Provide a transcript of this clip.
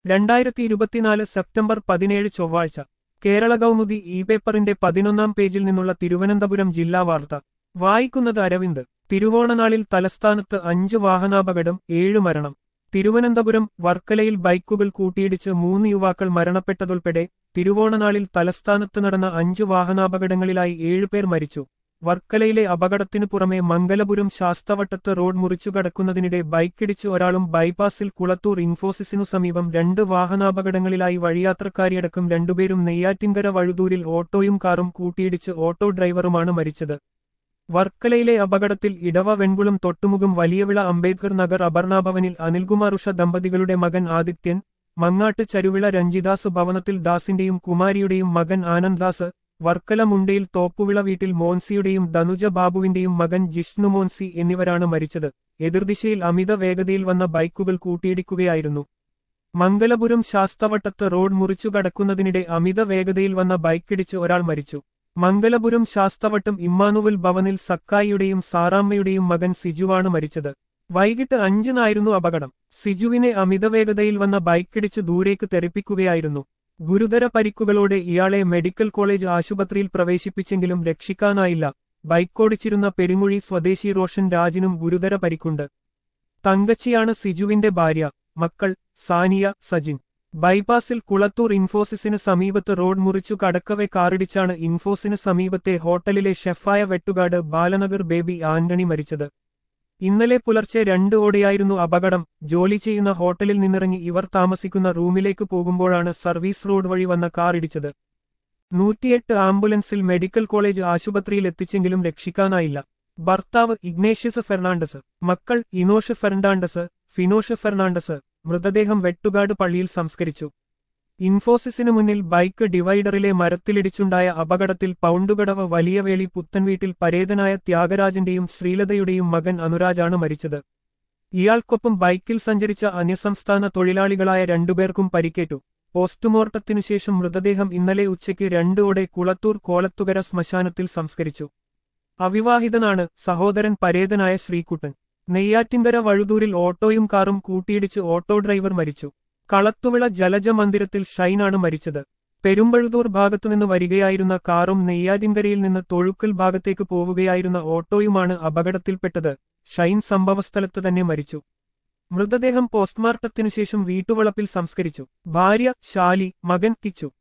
രണ്ടായിരത്തി ഇരുപത്തിനാല് സെപ്റ്റംബർ പതിനേഴ് ചൊവ്വാഴ്ച കേരള കൗമുദി ഇ പേപ്പറിന്റെ പതിനൊന്നാം പേജിൽ നിന്നുള്ള തിരുവനന്തപുരം ജില്ലാ വാർത്ത വായിക്കുന്നത് അരവിന്ദ് തിരുവോണനാളിൽ തലസ്ഥാനത്ത് അഞ്ച് വാഹനാപകടം ഏഴ് മരണം തിരുവനന്തപുരം വർക്കലയിൽ ബൈക്കുകൾ കൂട്ടിയിടിച്ച് മൂന്ന് യുവാക്കൾ മരണപ്പെട്ടതുൾപ്പെടെ തിരുവോണനാളിൽ തലസ്ഥാനത്ത് നടന്ന അഞ്ച് വാഹനാപകടങ്ങളിലായി ഏഴുപേർ മരിച്ചു വർക്കലയിലെ അപകടത്തിനു പുറമെ മംഗലപുരം ശാസ്തവട്ടത്ത് റോഡ് മുറിച്ചു കടക്കുന്നതിനിടെ ബൈക്കിടിച്ച് ഒരാളും ബൈപ്പാസിൽ കുളത്തൂർ ഇൻഫോസിസിനു സമീപം രണ്ട് വാഹനാപകടങ്ങളിലായി വഴിയാത്രക്കാരിയടക്കം രണ്ടുപേരും നെയ്യാറ്റിൻകര വഴുതൂരിൽ ഓട്ടോയും കാറും കൂട്ടിയിടിച്ച് ഓട്ടോ ഡ്രൈവറുമാണ് മരിച്ചത് വർക്കലയിലെ അപകടത്തിൽ ഇടവ വെൺകുളം തൊട്ടുമുഖം വലിയവിള അംബേദ്കർ നഗർ അപർണാഭവനിൽ അനിൽകുമാർ ഉഷ ദമ്പതികളുടെ മകൻ ആദിത്യൻ മങ്ങാട്ട് ചരുവിള രഞ്ജിദാസ് ഭവനത്തിൽ ദാസിന്റെയും കുമാരിയുടെയും മകൻ ആനന്ദ്ദാസ് വർക്കല മുണ്ടയിൽ തോപ്പുവിള വീട്ടിൽ മോൻസിയുടെയും ധനുജ ബാബുവിന്റെയും മകൻ ജിഷ്ണു മോൻസി എന്നിവരാണ് മരിച്ചത് എതിർദിശയിൽ അമിത വേഗതയിൽ വന്ന ബൈക്കുകൾ കൂട്ടിയിടിക്കുകയായിരുന്നു മംഗലപുരം ശാസ്തവട്ടത്ത് റോഡ് മുറിച്ചു കടക്കുന്നതിനിടെ അമിത വേഗതയിൽ വന്ന ബൈക്കിടിച്ച് ഒരാൾ മരിച്ചു മംഗലപുരം ശാസ്തവട്ടം ഇമ്മാനുവൽ ഭവനിൽ സക്കായിയുടെയും സാറാമ്മയുടെയും മകൻ സിജുവാണ് മരിച്ചത് വൈകിട്ട് അഞ്ചിനായിരുന്നു അപകടം സിജുവിനെ അമിതവേഗതയിൽ വന്ന ബൈക്കിടിച്ച് ദൂരേക്ക് തെറിപ്പിക്കുകയായിരുന്നു ഗുരുതര പരിക്കുകളോടെ ഇയാളെ മെഡിക്കൽ കോളേജ് ആശുപത്രിയിൽ പ്രവേശിപ്പിച്ചെങ്കിലും രക്ഷിക്കാനായില്ല ബൈക്കോടിച്ചിരുന്ന പെരുങ്ങുഴി സ്വദേശി റോഷൻ രാജിനും ഗുരുതര പരിക്കുണ്ട് തങ്കച്ചിയാണ് സിജുവിന്റെ ഭാര്യ മക്കൾ സാനിയ സജിൻ ബൈപ്പാസിൽ കുളത്തൂർ ഇൻഫോസിസിന് സമീപത്ത് റോഡ് മുറിച്ചു കടക്കവെ കാറിടിച്ചാണ് ഇൻഫോസിന് സമീപത്തെ ഹോട്ടലിലെ ഷെഫായ വെട്ടുകാട് ബാലനഗർ ബേബി ആന്റണി മരിച്ചത് ഇന്നലെ പുലർച്ചെ രണ്ട് ഓടെയായിരുന്നു അപകടം ജോലി ചെയ്യുന്ന ഹോട്ടലിൽ നിന്നിറങ്ങി ഇവർ താമസിക്കുന്ന റൂമിലേക്ക് പോകുമ്പോഴാണ് സർവീസ് റോഡ് വഴി വന്ന കാർ ഇടിച്ചത് നൂറ്റിയെട്ട് ആംബുലൻസിൽ മെഡിക്കൽ കോളേജ് ആശുപത്രിയിൽ എത്തിച്ചെങ്കിലും രക്ഷിക്കാനായില്ല ഭർത്താവ് ഇഗ്നേഷ്യസ് ഫെർണാണ്ടസ് മക്കൾ ഇനോഷ് ഫെർണാണ്ടസ് ഫിനോഷ് ഫെർണാണ്ടസ് മൃതദേഹം വെട്ടുകാട് പള്ളിയിൽ സംസ്കരിച്ചു ഇൻഫോസിസിനു മുന്നിൽ ബൈക്ക് ഡിവൈഡറിലെ മരത്തിലിടിച്ചുണ്ടായ അപകടത്തിൽ പൗണ്ടുകടവ് വലിയവേളി പുത്തൻവീട്ടിൽ പരേതനായ ത്യാഗരാജന്റെയും ശ്രീലതയുടെയും മകൻ അനുരാജാണ് മരിച്ചത് ഇയാൾക്കൊപ്പം ബൈക്കിൽ സഞ്ചരിച്ച അന്യസംസ്ഥാന തൊഴിലാളികളായ രണ്ടുപേർക്കും പരിക്കേറ്റു പോസ്റ്റ്മോർട്ടത്തിനുശേഷം മൃതദേഹം ഇന്നലെ ഉച്ചയ്ക്ക് രണ്ടോടെ കുളത്തൂർ കോലത്തുകര ശ്മശാനത്തിൽ സംസ്കരിച്ചു അവിവാഹിതനാണ് സഹോദരൻ പരേതനായ ശ്രീകുട്ടൻ നെയ്യാറ്റിൻകര വഴുതൂരിൽ ഓട്ടോയും കാറും കൂട്ടിയിടിച്ച് ഓട്ടോ ഡ്രൈവർ മരിച്ചു കളത്തുവിള ജലജ മന്ദിരത്തിൽ ഷൈനാണ് മരിച്ചത് പെരുമ്പഴുതൂർ ഭാഗത്തുനിന്ന് വരികയായിരുന്ന കാറും നെയ്യാറ്റിൻകരയിൽ നിന്ന് തൊഴുക്കൽ ഭാഗത്തേക്ക് പോവുകയായിരുന്ന ഓട്ടോയുമാണ് അപകടത്തിൽപ്പെട്ടത് ഷൈൻ സംഭവസ്ഥലത്ത് തന്നെ മരിച്ചു മൃതദേഹം പോസ്റ്റ്മോർട്ടത്തിനുശേഷം വീട്ടുവളപ്പിൽ സംസ്കരിച്ചു ഭാര്യ ശാലി മകൻ കിച്ചു